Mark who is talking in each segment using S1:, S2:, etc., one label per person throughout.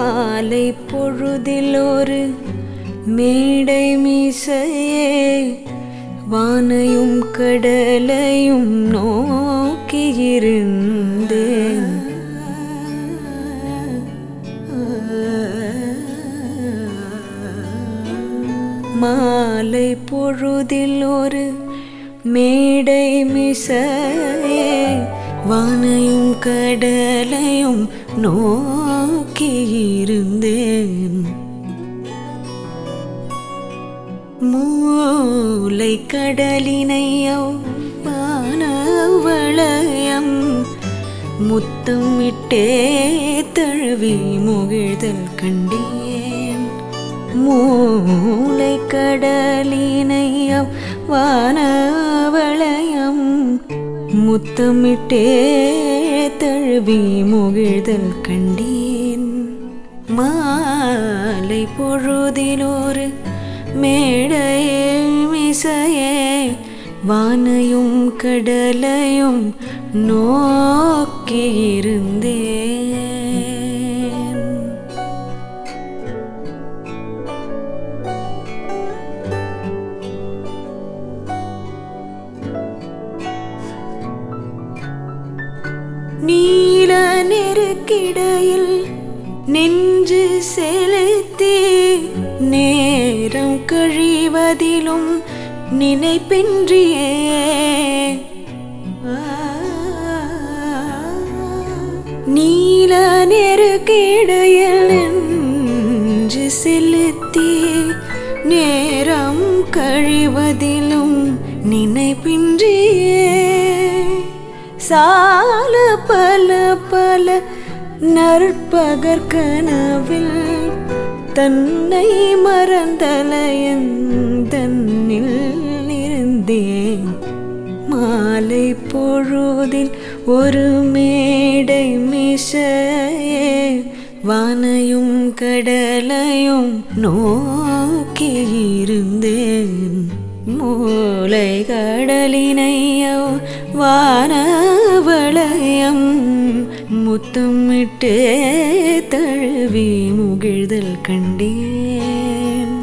S1: மாலை பொழுதில் ஒரு மேடை மீசையே வானையும் கடலையும் நோக்கியிருந்தேன் மாலை பொழுதில் ஒரு மேடை மிசையே வானையும் கடலையும் நோக்கியிருந்தேன் மூளை கடலினையோ வானவளயம் முத்தம் விட்டே தழுவி முகிழ்தல் கண்டேன் மூளை கடலினையம் வானவளயம் முத்தமிட்டே தழுவி முகிழ்தல் கண்டேன் மாலை பொழுதிலொரு மேடையே மிசையே வானையும் கடலையும் நோக்கியிருந்தேன் நீல நெருக்கிடையில் நெஞ்சு செலுத்தி நேரம் கழிவதிலும் நினைப்பின்றியே நீல நெருக்கிடையில் நெஞ்சு செலுத்தி நேரம் கழிவதிலும் நினைப்பின்றியே சால பல பல நற்பகற்கனவில் தன்னை மறந்தலையன் தன்னில் இருந்தேன் மாலை பொழுதில் ஒரு மேடை மிசையே வானையும் கடலையும் நோக்கியிருந்தேன் மூளை கடலினையோ வானவளயம் முத்தமிட்டே தழுவி முகிழ்தல் கண்டேன்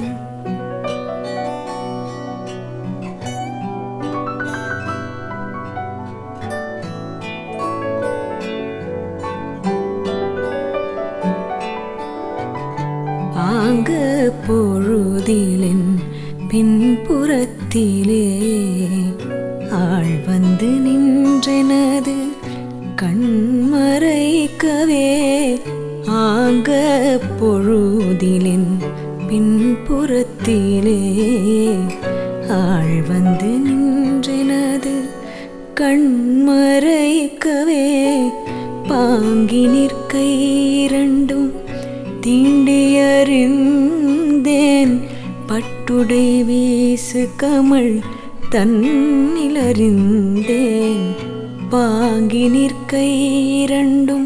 S1: ஆங்க பொழுதிலின் பின்புறத்திலே ஆள் வந்து நின்றனது கண்மறைக்கவே ஆங்க பொழுதிலின் பின்புறத்திலே ஆள் வந்து நின்றனது கண்மறைக்கவே பாங்கி நிற்க இரண்டும் தீண்டியறிந்தேன் பட்டுடை வீசு கமழ் தன்னிலறிந்தேன் பாங்கி நிற்க இரண்டும்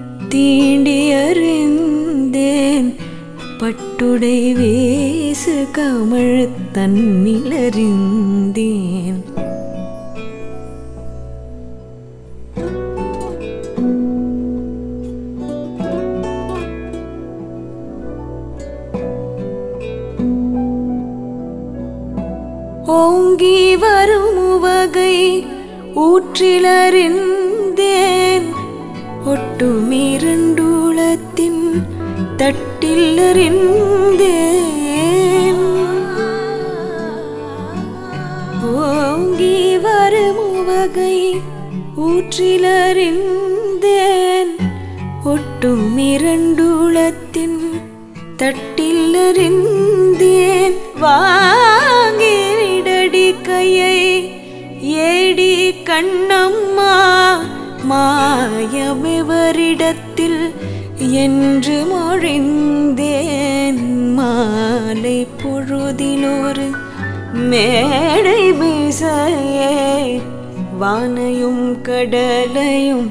S1: தீண்டியறிந்தேன் பட்டுடை வீசு கமழ் தன்னிலறிந்தேன் ஓங்கி வரும் உவகை ஊற்றிலறிந்தேன் ஒட்டுமிரண்டுளத்தின் தட்டில் அறிந்தேன் ஓங்கி வரும் உவகை ஊற்றிலறிந்தேன் ஒட்டுமிரண்டுளத்தின் தட்டில் அறிந்தேன் வாங்கி விடடி கையை ஏடி கண்ணம்மா மாயமெவரிடத்தில் என்று மொழிந்தேன் மாலை பொழுதிலொரு மேடை மீசையே வானையும் கடலையும்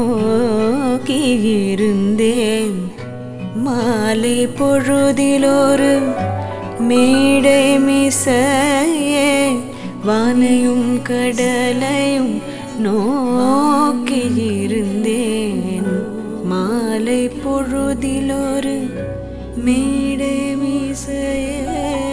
S1: நோக்கியிருந்தேன் மாலை பொழுதிலொரு மேடை மிசையே வானையும் கடலையும் நோக்கியிருந்தேன் மாலை பொழுதிலொரு மேடை மீசையே